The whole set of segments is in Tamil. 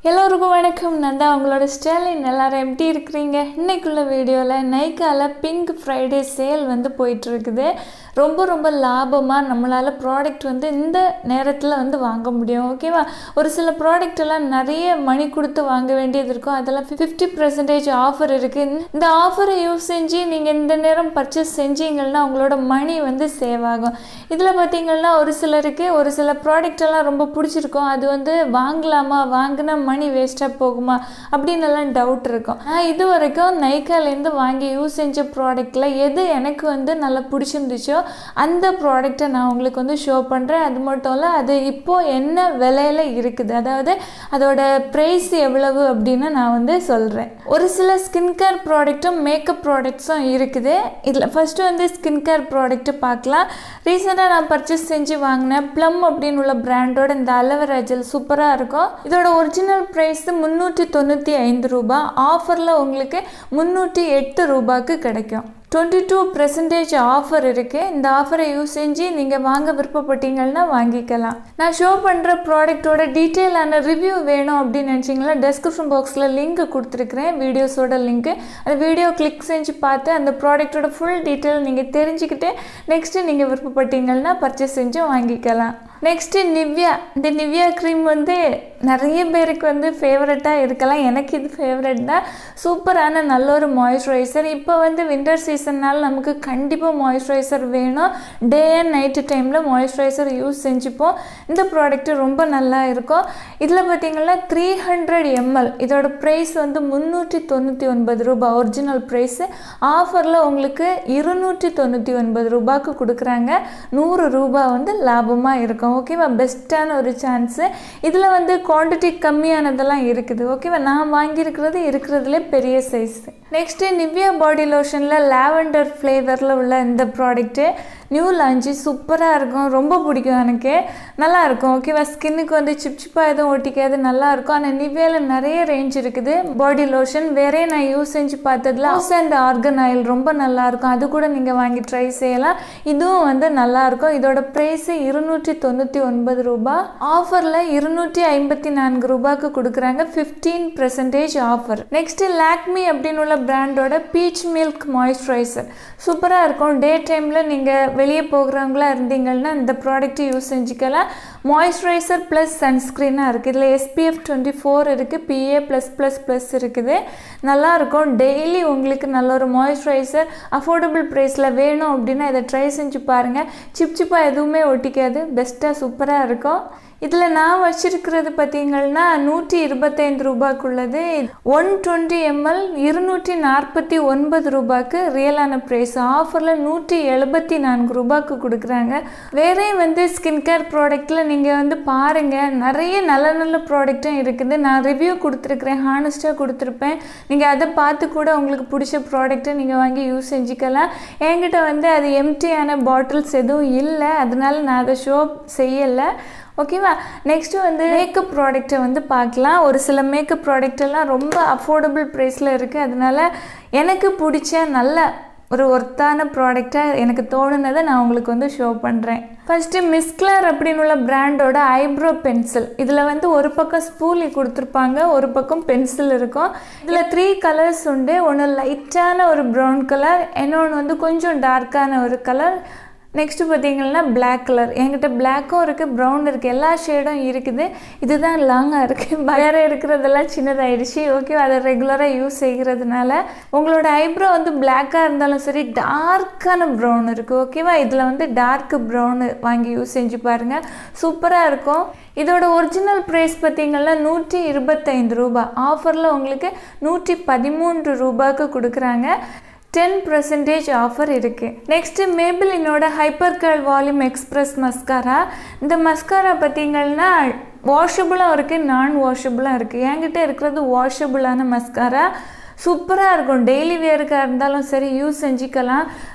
எல்லோருக்கும் வணக்கம் நான் தான் உங்களோட ஸ்டைலின் எல்லாரும் எப்படி இருக்கிறீங்க இன்னைக்குள்ள வீடியோவில் நைக்கால பிங்க் ஃப்ரைடே சேல் வந்து போயிட்டு இருக்குது ரொம்ப ரொம்ப லாபமாக நம்மளால் ப்ராடக்ட் வந்து இந்த நேரத்தில் வந்து வாங்க முடியும் ஓகேவா ஒரு சில ப்ராடக்ட் எல்லாம் நிறைய மணி கொடுத்து வாங்க வேண்டியது இருக்கும் அதெல்லாம் ஃபிஃப்டி பர்சன்டேஜ் ஆஃபர் இருக்குது இந்த ஆஃபரை யூஸ் செஞ்சு நீங்கள் இந்த நேரம் பர்ச்சேஸ் செஞ்சீங்கன்னா உங்களோட மணி வந்து சேவ் ஆகும் இதில் பார்த்தீங்கன்னா ஒரு சிலருக்கு ஒரு சில ப்ராடக்ட் எல்லாம் ரொம்ப பிடிச்சிருக்கும் அது வந்து வாங்கலாமா வாங்கினா மணி வேஸ்ட்டாக போகுமா அப்படின்னு எல்லாம் டவுட் இருக்கும் நான் இது வரைக்கும் நைக்காலேருந்து வாங்கி யூஸ் செஞ்ச ப்ராடக்டில் எது எனக்கு வந்து நல்லா பிடிச்சிருந்துச்சோ அந்த ப்ராடக்ட்டை நான் உங்களுக்கு வந்து ஷோ பண்ணுறேன் அது மட்டும் இல்லை அது இப்போது என்ன விலையில் இருக்குது அதாவது அதோட ப்ரைஸ் எவ்வளவு அப்படின்னு நான் வந்து சொல்கிறேன் ஒரு சில ஸ்கின் கேர் ப்ராடக்ட்டும் மேக்கப் ப்ராடக்ட்ஸும் இருக்குது இதில் ஃபஸ்ட்டு வந்து ஸ்கின் கேர் ப்ராடக்ட்டு பார்க்கலாம் ரீசெண்டாக நான் பர்ச்சேஸ் செஞ்சு வாங்கினேன் ப்ளம் அப்படின்னு உள்ள பிராண்டோட இந்த அலோவேரா ஜெல் சூப்பராக இருக்கும் இதோட ஒரிஜினல் ப்ரைஸ் முந்நூற்றி தொண்ணூற்றி ஐந்து ரூபாய் ஆஃபரில் உங்களுக்கு முந்நூற்றி எட்டு ரூபாய்க்கு கிடைக்கும் டுவெண்ட்டி டூ பர்சன்டேஜ் ஆஃபர் இருக்குது இந்த ஆஃபரை யூஸ் செஞ்சு நீங்கள் வாங்க விருப்பப்பட்டீங்கன்னா வாங்கிக்கலாம் நான் ஷோ பண்ணுற ப்ராடக்ட்டோட டீட்டெயிலான ரிவ்யூ வேணும் அப்படின்னு நினச்சிங்களா டெஸ்கிரிப்ஷன் பாக்ஸில் லிங்க் கொடுத்துருக்குறேன் வீடியோஸோட லிங்க்கு அந்த வீடியோ கிளிக் செஞ்சு பார்த்து அந்த ப்ராடக்ட்டோட ஃபுல் டீட்டெயில் நீங்கள் தெரிஞ்சுக்கிட்டு நெக்ஸ்ட்டு நீங்கள் விருப்பப்பட்டீங்கன்னா பர்ச்சேஸ் செஞ்சு வாங்கிக்கலாம் நெக்ஸ்ட்டு நிவ்யா இந்த நிவ்யா க்ரீம் வந்து நிறைய பேருக்கு வந்து ஃபேவரட்டாக இருக்கலாம் எனக்கு இது ஃபேவரட் தான் சூப்பரான நல்ல ஒரு மாய்ஸ்சரைசர் இப்போ வந்து வின்டர் சீசன்னால் நமக்கு கண்டிப்பாக மாய்ஸ்சரைசர் வேணும் டே அண்ட் நைட்டு டைமில் மாய்ஸ்சரைசர் யூஸ் செஞ்சுப்போம் இந்த ப்ராடக்ட்டு ரொம்ப நல்லா இருக்கும் இதில் பார்த்தீங்கன்னா த்ரீ ஹண்ட்ரட் எம்எல் இதோட ப்ரைஸ் வந்து முந்நூற்றி தொண்ணூற்றி ஒன்பது ரூபாய் ஒரிஜினல் ப்ரைஸு ஆஃபரில் உங்களுக்கு இருநூற்றி தொண்ணூற்றி ஒன்பது ரூபாய்க்கு கொடுக்குறாங்க நூறு ரூபாய் வந்து லாபமாக இருக்கும் ஓகேவா பெஸ்ட்டான ஒரு சான்ஸு இதில் வந்து குவான்டிட்டி கம்மியானதெல்லாம் இருக்குது ஓகேவா நான் வாங்கியிருக்கிறது இருக்கிறதுலே பெரிய சைஸ் நெக்ஸ்ட்டு நிவ்யா பாடி லோஷனில் லாவெண்டர் ஃப்ளேவரில் உள்ள இந்த ப்ராடக்ட்டு நியூ லான்ச்சு சூப்பராக இருக்கும் ரொம்ப பிடிக்கும் எனக்கு நல்லா இருக்கும் ஓகேவா ஸ்கின்னுக்கு வந்து சிப் சிப்பாக எதுவும் ஒட்டிக்காது நல்லா இருக்கும் ஆனால் நிவ்யாவில் நிறைய ரேஞ்ச் இருக்குது பாடி லோஷன் வேறே நான் யூஸ் செஞ்சு பார்த்ததுல ஹவுஸ் அண்ட் ஆர்கன் ஆயில் ரொம்ப நல்லா இருக்கும் அது கூட நீங்கள் வாங்கி ட்ரை செய்யலாம் இதுவும் வந்து நல்லா இருக்கும் இதோட ப்ரைஸு இருநூற்றி தொண்ணூற்றி ஒன்பது ரூபாய் ஆஃபரில் இருநூற்றி ஐம்பத்தி நான்கு ரூபாய்க்கு கொடுக்குறாங்க fifteen percentage offer next Lakme அப்படின்னு உள்ள பிராண்டோட பீச் மில்க் மாய்ஸ்சரைசர் சூப்பராக இருக்கும் டே டைமில் நீங்கள் வெளியே போகிறவங்களா இருந்தீங்கன்னா இந்த ப்ராடக்ட் யூஸ் செஞ்சுக்கலாம் மாய்ஸ்சரைசர் ப்ளஸ் சன்ஸ்க்ரீனாக இருக்குது இதில் எஸ்பிஎஃப் டுவெண்ட்டி ஃபோர் இருக்குது பிஏ ப்ளஸ் ப்ளஸ் ப்ளஸ் இருக்குது நல்லாயிருக்கும் டெய்லி உங்களுக்கு நல்ல ஒரு மாய்ஸ்சரைசர் அஃபோர்டபுள் ப்ரைஸில் வேணும் அப்படின்னா இதை ட்ரை செஞ்சு பாருங்கள் சிப் சிப்பாக எதுவுமே ஒட்டிக்காது பெஸ்ட்டாக சூப்பராக இருக்கும் இதில் நான் வச்சிருக்கிறது பார்த்தீங்கன்னா நூற்றி இருபத்தைந்து ரூபாய்க்குள்ளது ஒன் டுவெண்ட்டி எம்எல் இருநூற்றி நாற்பத்தி ஒன்பது ரூபாய்க்கு ரியலான ப்ரைஸ் ஆஃபரில் நூற்றி எழுபத்தி நான்கு ரூபாய்க்கு கொடுக்குறாங்க வேறே வந்து ஸ்கின் கேர் ப்ராடக்ட்டில் நீங்கள் வந்து பாருங்கள் நிறைய நல்ல நல்ல ப்ராடக்ட்டும் இருக்குது நான் ரிவ்யூ கொடுத்துருக்குறேன் ஹானஸ்ட்டாக கொடுத்துருப்பேன் நீங்கள் அதை பார்த்து கூட உங்களுக்கு பிடிச்ச ப்ராடக்ட்டை நீங்கள் வாங்கி யூஸ் செஞ்சுக்கலாம் என்கிட்ட வந்து அது எம்டியான பாட்டில்ஸ் எதுவும் இல்லை அதனால நான் அதை ஷோ செய்யலை ஓகேவா நெக்ஸ்ட்டு வந்து மேக்கப் ப்ராடக்ட்டை வந்து பார்க்கலாம் ஒரு சில மேக்கப் ப்ராடக்ட் எல்லாம் ரொம்ப அஃபோர்டபுள் ப்ரைஸில் இருக்குது அதனால எனக்கு பிடிச்ச நல்ல ஒரு ஒர்த்தான ப்ராடக்டாக எனக்கு தோணுனதை நான் உங்களுக்கு வந்து ஷோ பண்ணுறேன் ஃபஸ்ட்டு மிஸ்க்லர் அப்படின்னு உள்ள பிராண்டோட ஐப்ரோ பென்சில் இதில் வந்து ஒரு பக்கம் ஸ்பூலி கொடுத்துருப்பாங்க ஒரு பக்கம் பென்சில் இருக்கும் இதில் த்ரீ கலர்ஸ் உண்டு ஒன்று லைட்டான ஒரு ப்ரௌன் கலர் இன்னொன்று வந்து கொஞ்சம் டார்க்கான ஒரு கலர் நெக்ஸ்ட்டு பார்த்தீங்கன்னா பிளாக் கலர் என்கிட்ட பிளாக்கும் இருக்குது ப்ரௌன் இருக்குது எல்லா ஷேடும் இருக்குது இதுதான் லாங்காக இருக்குது வேறு இருக்கிறதெல்லாம் சின்னதாயிடுச்சு ஓகே அதை ரெகுலராக யூஸ் செய்கிறதுனால உங்களோட ஐப்ரோ வந்து பிளாக்காக இருந்தாலும் சரி டார்க்கான ப்ரௌன் இருக்குது ஓகேவா இதில் வந்து டார்க் ப்ரௌனு வாங்கி யூஸ் செஞ்சு பாருங்கள் சூப்பராக இருக்கும் இதோட ஒரிஜினல் ப்ரைஸ் பார்த்தீங்கன்னா நூற்றி இருபத்தைந்து ரூபாய் ஆஃபரில் உங்களுக்கு நூற்றி பதிமூன்று ரூபாய்க்கு கொடுக்குறாங்க டென் பர்சன்டேஜ் ஆஃபர் இருக்குது நெக்ஸ்ட்டு மேபிளினோட hyper curl volume express mascara இந்த மஸ்காரா பார்த்தீங்கன்னா வாஷபிளாக இருக்குது நான் வாஷபிளாக இருக்குது என்கிட்ட இருக்கிறது வாஷபிளான மஸ்காரா சூப்பராக இருக்கும் டெய்லி வேருக்காக இருந்தாலும் சரி யூஸ் செஞ்சுக்கலாம்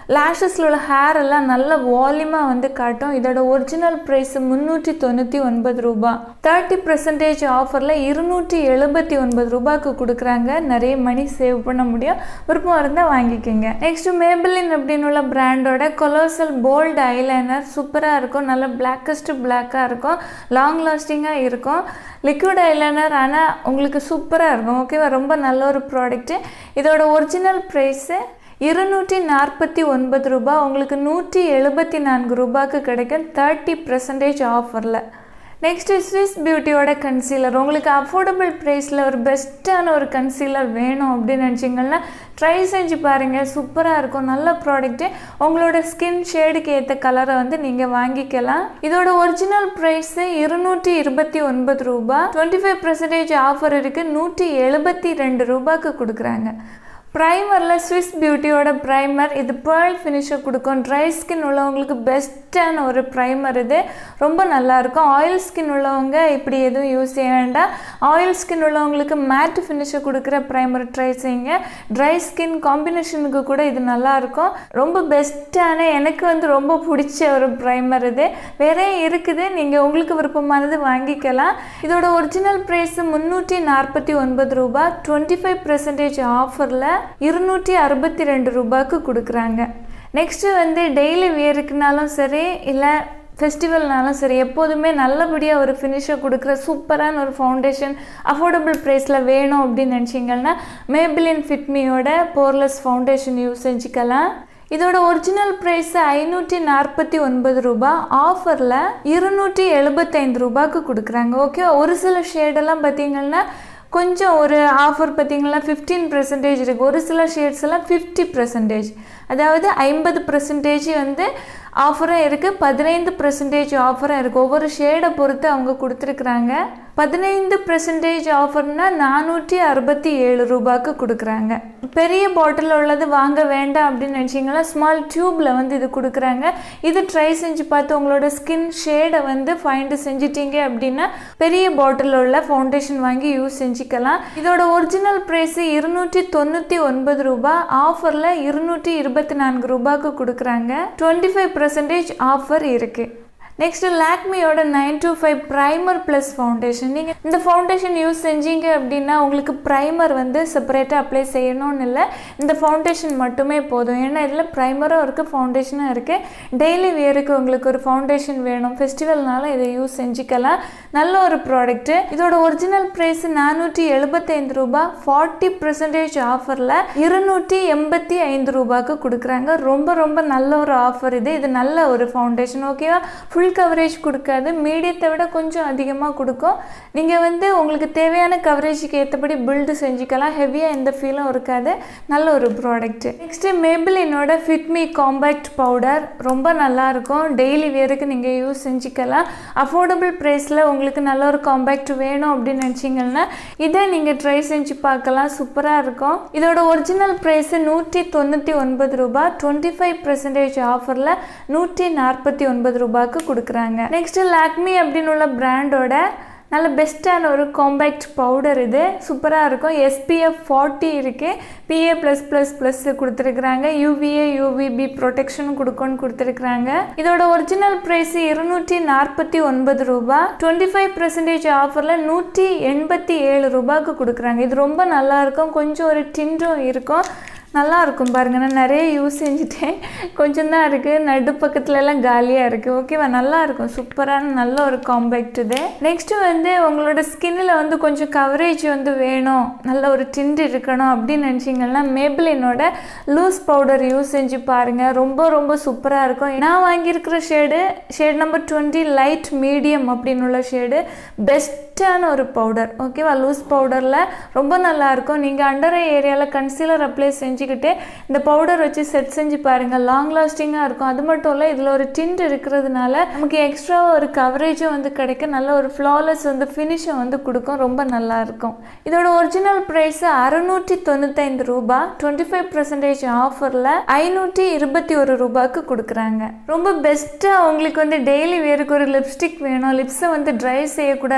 லேஷஸில் உள்ள ஹேர் எல்லாம் நல்ல வால்யூமாக வந்து காட்டும் இதோட ஒரிஜினல் ப்ரைஸ் முந்நூற்றி தொண்ணூற்றி ஒன்பது ரூபா தேர்ட்டி பர்சன்டேஜ் ஆஃபரில் இருநூற்றி எழுபத்தி ஒன்பது ரூபாய்க்கு கொடுக்குறாங்க நிறைய மணி சேவ் பண்ண முடியும் விருப்பம் இருந்தால் வாங்கிக்கோங்க நெக்ஸ்ட் மேபிளின் அப்படின்னு உள்ள பிராண்டோட கொலோசல் போல்டு ஐலைனர் சூப்பராக இருக்கும் நல்ல பிளாக்கஸ்ட் பிளாக்காக இருக்கும் லாங் லாஸ்டிங்காக இருக்கும் லிக்விட் ஐலைனர் ஆனால் உங்களுக்கு சூப்பராக இருக்கும் ஓகேவா ரொம்ப நல்ல ஒரு ப்ராடக்ட்டு இதோட ஒரிஜினல் ப்ரைஸு இருநூற்றி நாற்பத்தி ஒன்பது ரூபாய் உங்களுக்கு நூற்றி எழுபத்தி நான்கு ரூபாய்க்கு கிடைக்கும் தேர்ட்டி பர்சன்டேஜ் ஆஃபரில் நெக்ஸ்ட்டு ஸ்விஸ் பியூட்டியோட கன்சீலர் உங்களுக்கு அஃபோர்டபுள் ப்ரைஸில் ஒரு பெஸ்ட்டான ஒரு கன்சீலர் வேணும் அப்படின்னு நினச்சிங்கன்னா ட்ரை செஞ்சு பாருங்கள் சூப்பராக இருக்கும் நல்ல ப்ராடக்ட்டு உங்களோட ஸ்கின் ஷேடுக்கு ஏற்ற கலரை வந்து நீங்கள் வாங்கிக்கலாம் இதோட ஒரிஜினல் ப்ரைஸு இருநூற்றி இருபத்தி ஒன்பது ரூபா டுவெண்ட்டி ஃபைவ் பர்சன்டேஜ் ஆஃபர் இருக்குது நூற்றி எழுபத்தி ரெண்டு ரூபாய்க்கு கொடுக்குறாங்க ப்ரைமரில் ஸ்விஸ் பியூட்டியோட ப்ரைமர் இது பேர்ல் ஃபினிஷை கொடுக்கும் ட்ரை ஸ்கின் உள்ளவங்களுக்கு பெஸ்ட்டான ஒரு ப்ரைமர் இது ரொம்ப நல்லாயிருக்கும் ஆயில் ஸ்கின் உள்ளவங்க இப்படி எதுவும் யூஸ் செய்ய வேண்டாம் ஆயில் ஸ்கின் உள்ளவங்களுக்கு மேட் ஃபினிஷை கொடுக்குற ப்ரைமர் ட்ரை செய்யுங்க ட்ரை ஸ்கின் காம்பினேஷனுக்கு கூட இது நல்லாயிருக்கும் ரொம்ப பெஸ்ட்டான எனக்கு வந்து ரொம்ப பிடிச்ச ஒரு ப்ரைமர் இது வேற இருக்குது நீங்கள் உங்களுக்கு விருப்பமானது வாங்கிக்கலாம் இதோட ஒரிஜினல் ப்ரைஸ் முந்நூற்றி நாற்பத்தி ஒன்பது ரூபா டுவெண்ட்டி ஃபைவ் பர்சன்டேஜ் ஆஃபரில் இருநூற்றி அறுபத்தி ரெண்டு ரூபாய்க்கு கொடுக்குறாங்க நெக்ஸ்ட்டு வந்து டெய்லி வியருக்குனாலும் சரி இல்லை ஃபெஸ்டிவல்னாலும் சரி எப்போதுமே நல்லபடியாக ஒரு ஃபினிஷை கொடுக்குற சூப்பரான ஒரு ஃபவுண்டேஷன் அஃபோர்டபுள் ப்ரைஸில் வேணும் அப்படின்னு நினச்சிங்கன்னா மேபிளின் ஃபிட்மியோட போர்லெஸ் ஃபவுண்டேஷன் யூஸ் செஞ்சுக்கலாம் இதோட ஒரிஜினல் ப்ரைஸ் ஐநூற்றி நாற்பத்தி ஒன்பது ரூபா ஆஃபரில் இருநூற்றி எழுபத்தைந்து ரூபாய்க்கு கொடுக்குறாங்க ஓகே ஒரு சில ஷேடெல்லாம் பார்த்தீங்கன்னா கொஞ்சம் ஒரு ஆஃபர் பார்த்தீங்கன்னா ஃபிஃப்டீன் பர்சன்டேஜ் இருக்குது ஒரு சில ஷேட்ஸ் எல்லாம் ஃபிஃப்டி பர்சன்டேஜ் அதாவது ஐம்பது பர்சன்டேஜ் வந்து ஆஃபரும் இருக்குது பதினைந்து பர்சன்டேஜ் ஆஃபரும் இருக்குது ஒவ்வொரு ஷேடை பொறுத்து அவங்க கொடுத்துருக்குறாங்க பதினைந்து பர்சன்டேஜ் ஆஃபர்னா நானூற்றி அறுபத்தி ஏழு ரூபாய்க்கு கொடுக்குறாங்க பெரிய பாட்டில் உள்ளது வாங்க வேண்டாம் அப்படின்னு நினச்சிங்கன்னா ஸ்மால் டியூப்பில் வந்து இது கொடுக்குறாங்க இது ட்ரை செஞ்சு பார்த்து உங்களோட ஸ்கின் ஷேடை வந்து ஃபைண்டு செஞ்சிட்டீங்க அப்படின்னா பெரிய பாட்டில் உள்ள ஃபவுண்டேஷன் வாங்கி யூஸ் செஞ்சுக்கலாம் இதோட ஒரிஜினல் ப்ரைஸு இருநூற்றி தொண்ணூற்றி ஒன்பது ரூபாய் ஆஃபரில் இருநூற்றி இருபத்தி நான்கு ரூபாய்க்கு கொடுக்குறாங்க டுவெண்ட்டி ஃபைவ் பர்சன்டேஜ் ஆஃபர் இருக்குது நெக்ஸ்ட் லாக்மியோட nine two five primer plus foundation நீங்கள் இந்த ஃபவுண்டேஷன் யூஸ் செஞ்சீங்க அப்படின்னா உங்களுக்கு ப்ரைமர் வந்து செப்பரேட்டாக அப்ளை செய்யணும்னு இல்லை இந்த ஃபவுண்டேஷன் மட்டுமே போதும் ஏன்னா இதில் ப்ரைமரும் இருக்குது ஃபவுண்டேஷனும் இருக்குது டெய்லி வேருக்கு உங்களுக்கு ஒரு ஃபவுண்டேஷன் வேணும் ஃபெஸ்டிவல்னால இதை யூஸ் செஞ்சுக்கலாம் நல்ல ஒரு ப்ராடக்ட்டு இதோட ஒரிஜினல் ப்ரைஸ் நானூற்றி எழுபத்தைந்து ரூபாய் ஃபார்ட்டி பர்சன்டேஜ் ஆஃபரில் இருநூற்றி எண்பத்தி ஐந்து ரூபாய்க்கு கொடுக்குறாங்க ரொம்ப ரொம்ப நல்ல ஒரு ஆஃபர் இது இது நல்ல ஒரு ஃபவுண்டேஷன் ஓகேவா ஃபுல் கவரேஜ் கொடுக்காது மீடியத்தை விட கொஞ்சம் அதிகமாக கொடுக்கும் நீங்கள் வந்து உங்களுக்கு தேவையான கவரேஜுக்கு ஏற்றபடி பில்டு செஞ்சுக்கலாம் ஹெவியாக எந்த ஃபீலும் இருக்காது நல்ல ஒரு ப்ராடக்ட்டு நெக்ஸ்ட்டு மேபிளினோட ஃபிட்மி காம்பேக்ட் பவுடர் ரொம்ப நல்லாயிருக்கும் டெய்லி வேருக்கு நீங்கள் யூஸ் செஞ்சுக்கலாம் அஃபோர்டபுள் ப்ரைஸில் உங்களுக்கு நல்ல ஒரு காம்பேக்ட் வேணும் அப்படின்னு நினச்சிங்கன்னா இதை நீங்கள் ட்ரை செஞ்சு பார்க்கலாம் சூப்பராக இருக்கும் இதோட ஒரிஜினல் ப்ரைஸு நூற்றி தொண்ணூற்றி ஒன்பது ரூபாய் டுவெண்ட்டி ஃபைவ் பர்சன்டேஜ் ஆஃபரில் நூற்றி நாற்பத்தி ஒன்பது ரூபாய்க்கு கொடுக்குறாங்க நெக்ஸ்ட்டு லாக்மி அப்படின்னு உள்ள பிராண்டோட நல்ல பெஸ்ட்டான ஒரு காம்பேக்ட் பவுடர் இது சூப்பராக இருக்கும் எஸ்பிஎஃப் ஃபார்ட்டி இருக்குது பிஏ ப்ளஸ் ப்ளஸ் ப்ளஸ் கொடுத்துருக்குறாங்க யூவிஏ யூவிபி ப்ரொடெக்ஷனும் கொடுக்கும்னு கொடுத்துருக்குறாங்க இதோட ஒரிஜினல் ப்ரைஸ் இருநூற்றி நாற்பத்தி ஒன்பது ரூபா டுவெண்ட்டி ஃபைவ் பர்சன்டேஜ் ஆஃபரில் நூற்றி எண்பத்தி ஏழு ரூபாய்க்கு கொடுக்குறாங்க இது ரொம்ப நல்லாயிருக்கும் கொஞ்சம் ஒரு டின்றும் இருக்கும் நல்லா இருக்கும் பாருங்க நான் நிறைய யூஸ் செஞ்சுட்டேன் கொஞ்சம் தான் இருக்குது நடு பக்கத்துல எல்லாம் காலியாக இருக்குது ஓகேவா நல்லா இருக்கும் சூப்பரான நல்ல ஒரு காம்பேக்ட் இது நெக்ஸ்ட்டு வந்து உங்களோட ஸ்கின்னில் வந்து கொஞ்சம் கவரேஜ் வந்து வேணும் நல்ல ஒரு டிண்ட் இருக்கணும் அப்படின்னு நினச்சிங்கன்னா மேபிளினோட லூஸ் பவுடர் யூஸ் செஞ்சு பாருங்கள் ரொம்ப ரொம்ப சூப்பராக இருக்கும் நான் வாங்கியிருக்கிற shade shade number twenty light medium அப்படின்னு உள்ள ஷேடு பெஸ்ட்டான ஒரு பவுடர் ஓகேவா லூஸ் பவுடரில் ரொம்ப நல்லாயிருக்கும் நீங்கள் அண்டர் ஏரியாவில் கன்சீலர் அப்ளை செஞ்சுக்கிட்டு இந்த பவுடர் வச்சு செட் செஞ்சு பாருங்கள் லாங் லாஸ்டிங்காக இருக்கும் அது மட்டும் இல்லை இதில் ஒரு டிண்ட் இருக்கிறதுனால நமக்கு எக்ஸ்ட்ரா ஒரு கவரேஜும் வந்து கிடைக்கும் நல்ல ஒரு ஃப்ளாலெஸ் வந்து ஃபினிஷை வந்து கொடுக்கும் ரொம்ப நல்லா இருக்கும் இதோட ஒரிஜினல் ப்ரைஸ் அறுநூற்றி தொண்ணூத்தைந்து ரூபா டுவெண்ட்டி ஃபைவ் பர்சன்டேஜ் ஆஃபரில் ஐநூற்றி இருபத்தி ஒரு ரூபாய்க்கு கொடுக்குறாங்க ரொம்ப பெஸ்ட்டாக உங்களுக்கு வந்து டெய்லி வேருக்கு ஒரு லிப்ஸ்டிக் வேணும் லிப்ஸை வந்து ட்ரை செய்யக்கூடாது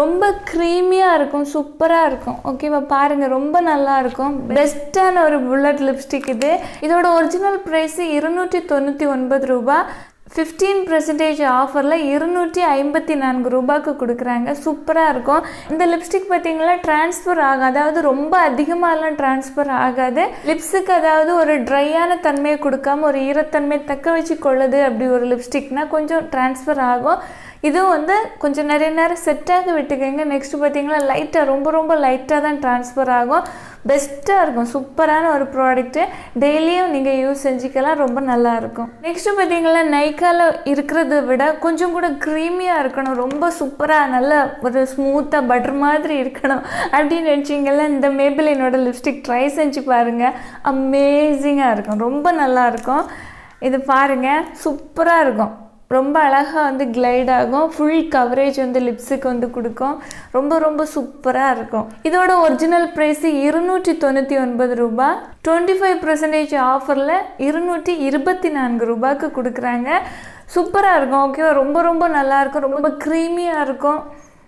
ரொம்ப க்ரீமியாக இருக்கும் சூப்பராக இருக்கும் ஓகேவா பாருங்கள் ரொம்ப நல்லா இருக்கும் பெஸ்ட்டான ஒரு புல்லட் லிப்ஸ்டிக் இது இதோட ஒரிஜினல் ப்ரைஸு இருநூற்றி தொண்ணூற்றி ஒன்பது ரூபா ஃபிஃப்டீன் பர்சன்டேஜ் ஆஃபரில் இருநூற்றி ஐம்பத்தி நான்கு ரூபாய்க்கு கொடுக்குறாங்க சூப்பராக இருக்கும் இந்த லிப்ஸ்டிக் பார்த்தீங்கன்னா ட்ரான்ஸ்ஃபர் ஆகும் அதாவது ரொம்ப அதிகமாகலாம் ட்ரான்ஸ்ஃபர் ஆகாது லிப்ஸுக்கு அதாவது ஒரு ட்ரையான தன்மையை கொடுக்காம ஒரு ஈரத்தன்மையை தக்க வச்சு கொள்ளுது அப்படி ஒரு லிப்ஸ்டிக்னால் கொஞ்சம் ட்ரான்ஸ்ஃபர் ஆகும் இதுவும் வந்து கொஞ்சம் நிறைய நேரம் செட்டாக விட்டுக்கோங்க நெக்ஸ்ட் பார்த்தீங்கன்னா லைட்டாக ரொம்ப ரொம்ப லைட்டாக தான் ட்ரான்ஸ்ஃபர் ஆகும் பெஸ்ட்டாக இருக்கும் சூப்பரான ஒரு ப்ராடக்ட்டு டெய்லியும் நீங்கள் யூஸ் செஞ்சுக்கலாம் ரொம்ப நல்லா இருக்கும் நெக்ஸ்ட்டு பார்த்தீங்கன்னா நைக்காவில் இருக்கிறத விட கொஞ்சம் கூட க்ரீமியாக இருக்கணும் ரொம்ப சூப்பராக நல்லா ஒரு ஸ்மூத்தாக பட்டர் மாதிரி இருக்கணும் அப்படின்னு நினச்சிங்கல்ல இந்த மேபிளினோட லிப்ஸ்டிக் ட்ரை செஞ்சு பாருங்கள் அமேசிங்காக இருக்கும் ரொம்ப நல்லா இருக்கும் இது பாருங்கள் சூப்பராக இருக்கும் ரொம்ப அழகாக வந்து கிளைட் ஆகும் ஃபுல் கவரேஜ் வந்து லிப்ஸுக்கு வந்து கொடுக்கும் ரொம்ப ரொம்ப சூப்பராக இருக்கும் இதோட ஒரிஜினல் ப்ரைஸு இருநூற்றி தொண்ணூற்றி ஒன்பது ரூபா டுவெண்ட்டி ஃபைவ் பர்சன்டேஜ் ஆஃபரில் இருநூற்றி இருபத்தி நான்கு ரூபாய்க்கு கொடுக்குறாங்க சூப்பராக இருக்கும் ஓகேவா ரொம்ப ரொம்ப நல்லாயிருக்கும் ரொம்ப க்ரீமியாக இருக்கும்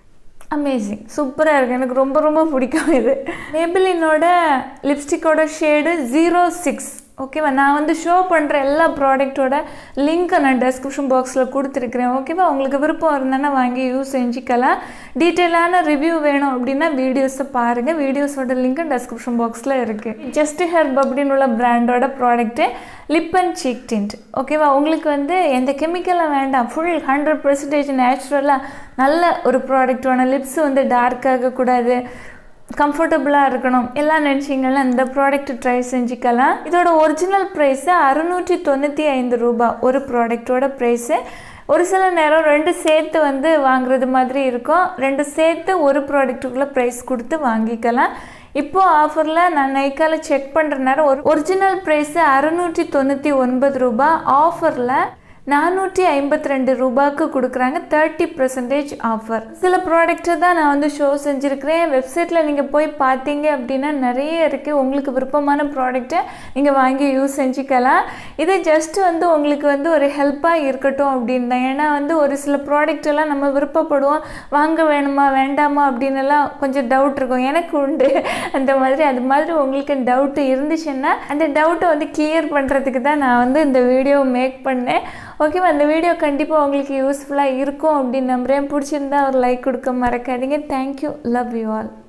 அமேசிங் சூப்பராக இருக்குது எனக்கு ரொம்ப ரொம்ப பிடிக்கும் இது மேபிளினோட லிப்ஸ்டிக்கோட ஷேடு ஜீரோ சிக்ஸ் ஓகேவா நான் வந்து ஷோ பண்ணுற எல்லா ப்ராடக்ட்டோட லிங்க்கை நான் டெஸ்கிரிப்ஷன் பாக்ஸில் கொடுத்துருக்குறேன் ஓகேவா உங்களுக்கு விருப்பம் இருந்தேன்னா வாங்கி யூஸ் செஞ்சுக்கலாம் டீட்டெயிலான ரிவ்யூ வேணும் அப்படின்னா வீடியோஸை பாருங்கள் வீடியோஸோட லிங்க்கு டெஸ்கிரிப்ஷன் பாக்ஸில் இருக்குது ஜஸ்ட் ஹெர்ப் அப்படின்னு உள்ள பிராண்டோட product lip and cheek tint ஓகேவா உங்களுக்கு வந்து எந்த கெமிக்கலும் வேண்டாம் ஃபுல் ஹண்ட்ரட் பர்சன்டேஜ் நேச்சுரலாக நல்ல ஒரு ப்ராடக்ட் வேணும் லிப்ஸ் வந்து டார்க் ஆகக்கூடாது கம்ஃபர்டபுளாக இருக்கணும் எல்லாம் நினச்சிங்கன்னா இந்த ப்ராடக்ட் ட்ரை செஞ்சுக்கலாம் இதோட ஒரிஜினல் ப்ரைஸு அறுநூற்றி தொண்ணூற்றி ஐந்து ரூபா ஒரு ப்ராடக்டோட ப்ரைஸு ஒரு சில நேரம் ரெண்டு சேர்த்து வந்து வாங்குறது மாதிரி இருக்கும் ரெண்டு சேர்த்து ஒரு ப்ராடக்ட்டுக்குள்ளே ப்ரைஸ் கொடுத்து வாங்கிக்கலாம் இப்போது ஆஃபரில் நான் நைக்கால செக் பண்ணுற நேரம் ஒரு ஒரிஜினல் ப்ரைஸு அறுநூற்றி தொண்ணூற்றி ஒன்பது ரூபா ஆஃபரில் நானூற்றி ஐம்பத்தி ரெண்டு ரூபாய்க்கு கொடுக்குறாங்க தேர்ட்டி பர்சன்டேஜ் ஆஃபர் சில ப்ராடக்ட்டு தான் நான் வந்து ஷோ செஞ்சுருக்கிறேன் வெப்சைட்டில் நீங்கள் போய் பார்த்தீங்க அப்படின்னா நிறைய இருக்குது உங்களுக்கு விருப்பமான ப்ராடக்ட்டை நீங்கள் வாங்கி யூஸ் செஞ்சுக்கலாம் இது ஜஸ்ட் வந்து உங்களுக்கு வந்து ஒரு ஹெல்ப்பாக இருக்கட்டும் அப்படின்னு தான் ஏன்னா வந்து ஒரு சில ப்ராடக்ட் எல்லாம் நம்ம விருப்பப்படுவோம் வாங்க வேணுமா வேண்டாமா அப்படின்னு எல்லாம் கொஞ்சம் டவுட் இருக்கும் எனக்கு உண்டு அந்த மாதிரி அது மாதிரி உங்களுக்கு டவுட் இருந்துச்சுன்னா அந்த டவுட்டை வந்து கிளியர் பண்ணுறதுக்கு தான் நான் வந்து இந்த வீடியோ மேக் பண்ணேன் ஓகேவா அந்த வீடியோ கண்டிப்பாக உங்களுக்கு யூஸ்ஃபுல்லாக இருக்கும் அப்படின்னு நம்புகிறேன் பிடிச்சிருந்தா ஒரு லைக் கொடுக்க மறக்காதீங்க தேங்க்யூ லவ் யூ ஆல்